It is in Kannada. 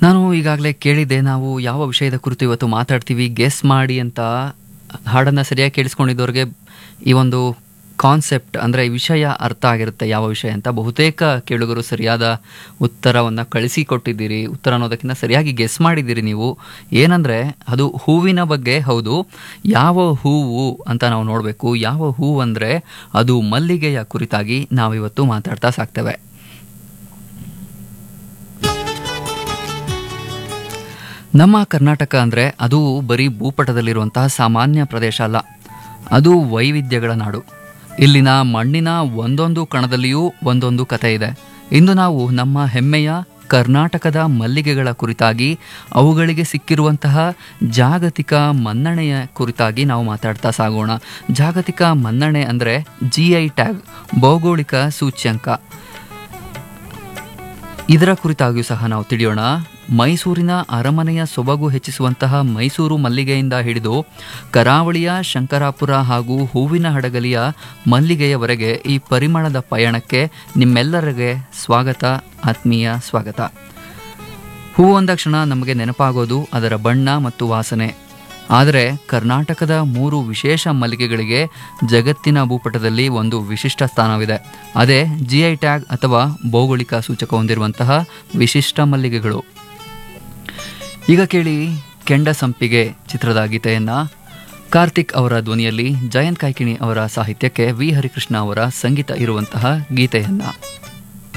ನಾನು ಈಗಾಗಲೇ ಕೇಳಿದ್ದೆ ನಾವು ಯಾವ ವಿಷಯದ ಕುರಿತು ಇವತ್ತು ಮಾತಾಡ್ತೀವಿ ಗೆಸ್ ಮಾಡಿ ಅಂತ ಹಾಡನ್ನು ಸರಿಯಾಗಿ ಕೇಳಿಸ್ಕೊಂಡಿದ್ದವ್ರಿಗೆ ಈ ಒಂದು ಕಾನ್ಸೆಪ್ಟ್ ಅಂದರೆ ವಿಷಯ ಅರ್ಥ ಆಗಿರುತ್ತೆ ಯಾವ ವಿಷಯ ಅಂತ ಬಹುತೇಕ ಕೇಳುಗರು ಸರಿಯಾದ ಉತ್ತರವನ್ನು ಕಳಿಸಿಕೊಟ್ಟಿದ್ದೀರಿ ಉತ್ತರ ಅನ್ನೋದಕ್ಕಿಂತ ಸರಿಯಾಗಿ ಗೆಸ್ ಮಾಡಿದ್ದೀರಿ ನೀವು ಏನಂದರೆ ಅದು ಹೂವಿನ ಬಗ್ಗೆ ಹೌದು ಯಾವ ಹೂವು ಅಂತ ನಾವು ನೋಡಬೇಕು ಯಾವ ಹೂವು ಅಂದರೆ ಅದು ಮಲ್ಲಿಗೆಯ ಕುರಿತಾಗಿ ನಾವಿವತ್ತು ಮಾತಾಡ್ತಾ ಸಾಕ್ತೇವೆ ನಮ್ಮ ಕರ್ನಾಟಕ ಅಂದರೆ ಅದು ಬರೀ ಭೂಪಟದಲ್ಲಿರುವಂತಹ ಸಾಮಾನ್ಯ ಪ್ರದೇಶ ಅಲ್ಲ ಅದು ವೈವಿಧ್ಯಗಳ ನಾಡು ಇಲ್ಲಿನ ಮಣ್ಣಿನ ಒಂದೊಂದು ಕಣದಲ್ಲಿಯೂ ಒಂದೊಂದು ಕಥೆ ಇದೆ ಇಂದು ನಾವು ನಮ್ಮ ಹೆಮ್ಮೆಯ ಕರ್ನಾಟಕದ ಮಲ್ಲಿಗೆಗಳ ಕುರಿತಾಗಿ ಅವುಗಳಿಗೆ ಸಿಕ್ಕಿರುವಂತಹ ಜಾಗತಿಕ ಮನ್ನಣೆಯ ಕುರಿತಾಗಿ ನಾವು ಮಾತಾಡ್ತಾ ಸಾಗೋಣ ಜಾಗತಿಕ ಮನ್ನಣೆ ಅಂದರೆ ಜಿ ಐ ಟ್ಯಾಗ್ ಭೌಗೋಳಿಕ ಸೂಚ್ಯಂಕ ಇದರ ಕುರಿತಾಗಿಯೂ ಸಹ ನಾವು ತಿಳಿಯೋಣ ಮೈಸೂರಿನ ಅರಮನೆಯ ಸೊಬಗು ಹೆಚ್ಚಿಸುವಂತಹ ಮೈಸೂರು ಮಲ್ಲಿಗೆಯಿಂದ ಹಿಡಿದು ಕರಾವಳಿಯ ಶಂಕರಾಪುರ ಹಾಗೂ ಹೂವಿನ ಹಡಗಲಿಯ ಮಲ್ಲಿಗೆಯವರೆಗೆ ಈ ಪರಿಮಳದ ಪಯಣಕ್ಕೆ ನಿಮ್ಮೆಲ್ಲರಿಗೆ ಸ್ವಾಗತ ಆತ್ಮೀಯ ಸ್ವಾಗತ ಹೂವು ಅಂದಾಕ್ಷಣ ನಮಗೆ ನೆನಪಾಗೋದು ಅದರ ಬಣ್ಣ ಮತ್ತು ವಾಸನೆ ಆದರೆ ಕರ್ನಾಟಕದ ಮೂರು ವಿಶೇಷ ಮಲ್ಲಿಗೆಗಳಿಗೆ ಜಗತ್ತಿನ ಭೂಪಟದಲ್ಲಿ ಒಂದು ವಿಶಿಷ್ಟ ಸ್ಥಾನವಿದೆ ಅದೇ ಜಿ ಐ ಟ್ಯಾಗ್ ಅಥವಾ ಭೌಗೋಳಿಕ ಸೂಚಕ ಹೊಂದಿರುವಂತಹ ವಿಶಿಷ್ಟ ಮಲ್ಲಿಗೆಗಳು ಈಗ ಕೇಳಿ ಕೆಂಡ ಸಂಪಿಗೆ ಚಿತ್ರದ ಗೀತೆಯನ್ನ ಕಾರ್ತಿಕ್ ಅವರ ಧ್ವನಿಯಲ್ಲಿ ಜಯಂತ್ ಕಾಯ್ಕಿಣಿ ಅವರ ಸಾಹಿತ್ಯಕ್ಕೆ ವಿ ಹರಿಕೃಷ್ಣ ಅವರ ಸಂಗೀತ ಇರುವಂತಹ ಗೀತೆಯನ್ನ